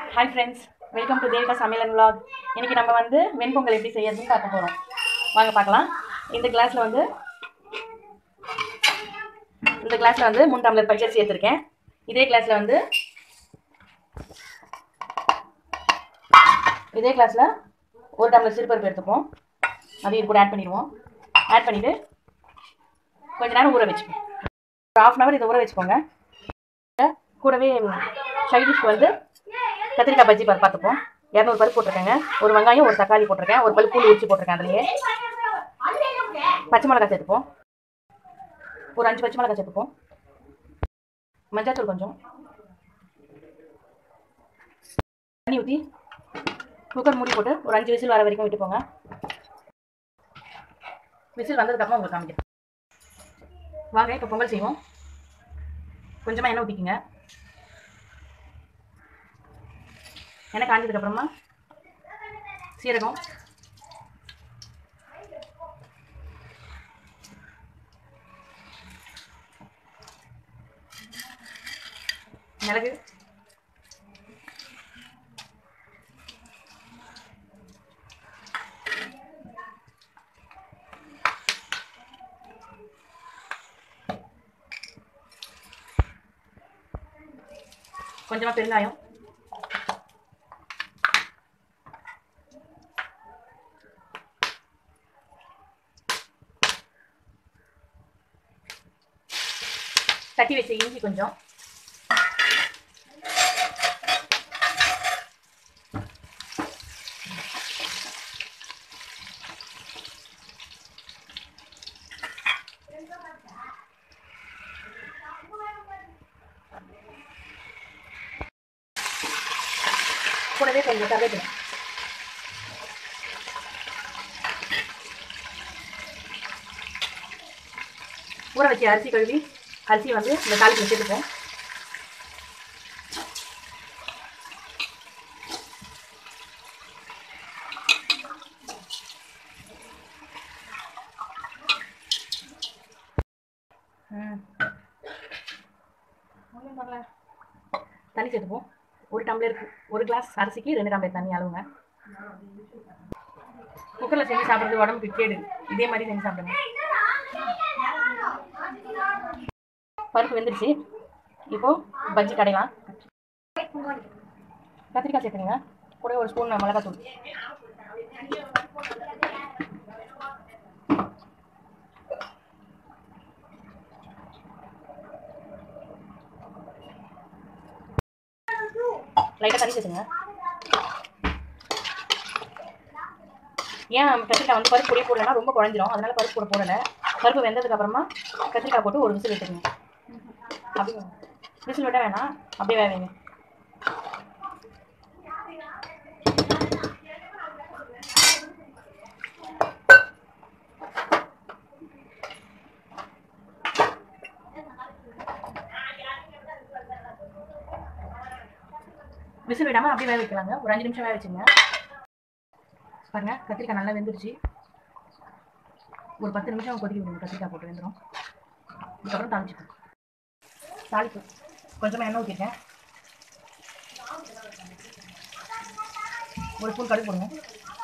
hi friends welcome to Devika சமையல் and vlog இன்னைக்கு நம்ம வந்து வெண்பொங்கல் எப்படி செய்யறதுன்னு பார்க்க போகிறோம் வாங்க பார்க்கலாம் இந்த கிளாஸில் வந்து இந்த கிளாஸில் வந்து மூணு டம்ளர் பச்சரிசி எடுத்திருக்கேன் இதே கிளாஸில் வந்து இதே கிளாஸில் ஒரு டம்ளர் சிறுபருப்பு எடுத்துப்போம் அதையும் இது கூட ஆட் பண்ணிடுவோம் ஆட் பண்ணிவிட்டு கொஞ்ச நேரம் ஊற வச்சுப்போம் ஒரு ஹாஃப் அன் ஹவர் இதை ஊற வச்சுக்கோங்க கூடவே சைடிஷ்க்கு வந்து கத்திரிக்காய் பஜ்ஜி பருப்பு பார்த்துப்போம் இரநூறு பருப்பு போட்டிருக்கேங்க ஒரு வெங்காயம் ஒரு தக்காளி போட்டிருக்கேன் ஒரு பல் பூண்டு உரிச்சு போட்டிருக்கேன் அதுலேயே பச்சை மிளகாய் சேர்த்துப்போம் ஒரு அஞ்சு பச்சை மிளகாய் சேர்த்துப்போம் மஞ்சாத்தூள் கொஞ்சம் தண்ணி ஊற்றி குக்கர் மூடி போட்டு ஒரு அஞ்சு விசில் வர வரைக்கும் விட்டுப்போங்க விசில் வந்ததுக்கப்புறம் உங்களுக்கு காமிக்கிறேன் வாங்க இப்போ பொங்கல் செய்வோம் கொஞ்சமாக எண்ணெய் ஊற்றிக்கிங்க எண்ணெய் காஞ்சதுக்கப்புறமா சீரகம் மிளகு கொஞ்சமாக பெருங்காயம் தட்டி வச்ச இஞ்சி கொஞ்சம் கூடவே கொஞ்சம் கருவேப்பிலை ஊற வச்சு அரிசி கழுவி அரிசி வந்து இந்த தாளிக்கு வச்சுருப்போம் தண்ணி சேர்த்துப்போம் ஒரு டம்ளருக்கு ஒரு கிளாஸ் அரிசிக்கு ரெண்டு டம்ளர் தண்ணி அளவுங்க குக்கரில் செஞ்சு சாப்பிட்றது உடம்புக்கு கேடு இதே மாதிரி செஞ்சு சாப்பிடுங்க பருப்பு வெந்துருச்சு இப்போ பஜ்ஜி கடையலாம் கத்திரிக்காய் சேர்த்துங்க கூட ஒரு ஸ்பூன் மிளகாத்தூள் லைட்டாக தண்ணி சேர்த்துங்க ஏன் கத்திரிக்காய் வந்து பருப்பு பொடி போடலைன்னா ரொம்ப குழஞ்சிரும் அதனால பருப்பு கூட போடலை பருப்பு வெந்ததுக்கு அப்புறமா கத்திரிக்காய் போட்டு ஒரு விசில் விட்டுருங்க அப்படி விசில் விட வேணாம் அப்படியே வேக விசில் விடாமல் அப்படியே வேக வைக்கலாங்க ஒரு அஞ்சு நிமிஷம் வேக வச்சுங்க பாருங்க கத்திரிக்காய் நல்லா வெந்துருச்சு ஒரு பத்து நிமிஷம் கொதிக்க விடுங்க கத்திரிக்காய் போட்டு வெந்துடும் அதுக்கப்புறம் தாளிச்சுக்கோங்க தாளிப்பு கொஞ்சமாக எண்ணெய் ஊற்றிட்டேன் ஒரு ஸ்பூன் கடுகு போடுங்க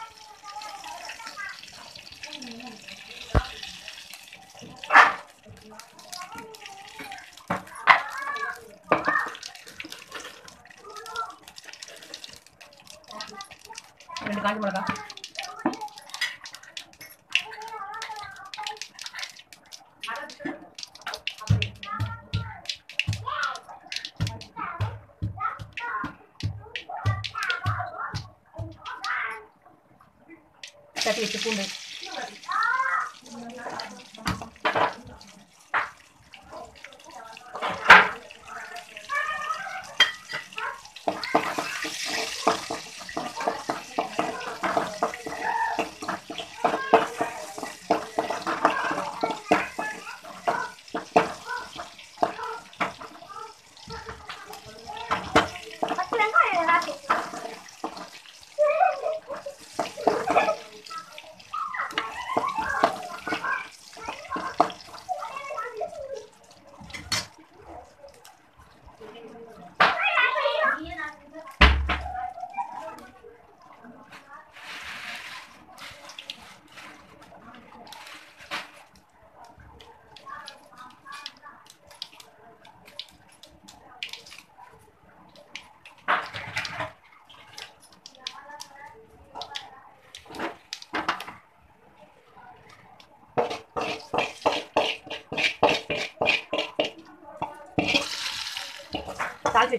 ரெண்டு காஞ்சி மிளகா தட்டி வச்சு பூண்டு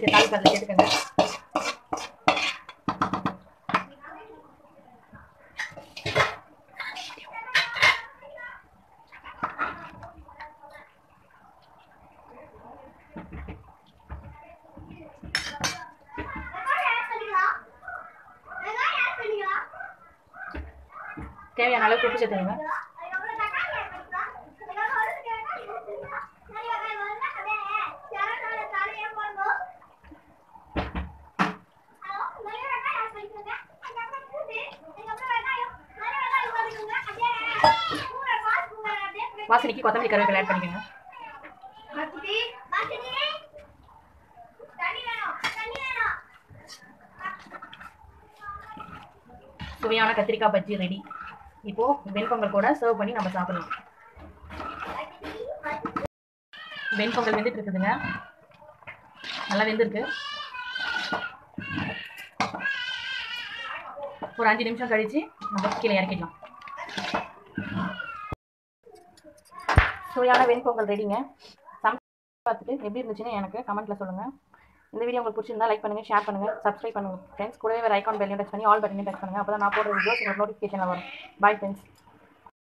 வச்ச தாளிப்பு அதில் சேர்த்துக்கங்க தேவையான அளவுக்கு உப்பு சேர்த்துக்கங்க வாசனைக்கு கொத்தமல்லி கருவேப்பிலை ஆட் பண்ணிக்கோங்க சுவையான கத்திரிக்காய் பஜ்ஜி ரெடி இப்போ வெண்பொங்கல் கூட சர்வ் பண்ணி நம்ம சாப்பிடலாம் வெண்பொங்கல் வெந்துட்டு இருக்குதுங்க நல்லா வெந்திருக்கு ஒரு அஞ்சு நிமிஷம் கழிச்சு நம்ம கீழே இறக்கிடலாம் சுவையான வெண்பொங்கல் ரெடிங்க சமைச்சு பார்த்துட்டு எப்படி இருந்துச்சுன்னு எனக்கு கமெண்ட்டில் சொல்லுங்கள் இந்த வீடியோ உங்களுக்கு பிடிச்சிருந்தா லைக் பண்ணுங்கள் ஷேர் பண்ணுங்கள் சப்ஸ்கிரைப் பண்ணுங்கள் ஃப்ரெண்ட்ஸ் கூடவே வேறு ஐக்கான் பெல்லையும் டச் பண்ணி ஆல் பட்டனையும் டச் பண்ணுங்கள் அப்போ தான் நான் போடுற வீடியோஸ் உங்களுக்கு நோட்டிஃபிகேஷன் வரும் பாய் ஃப்ரெண்ட்ஸ்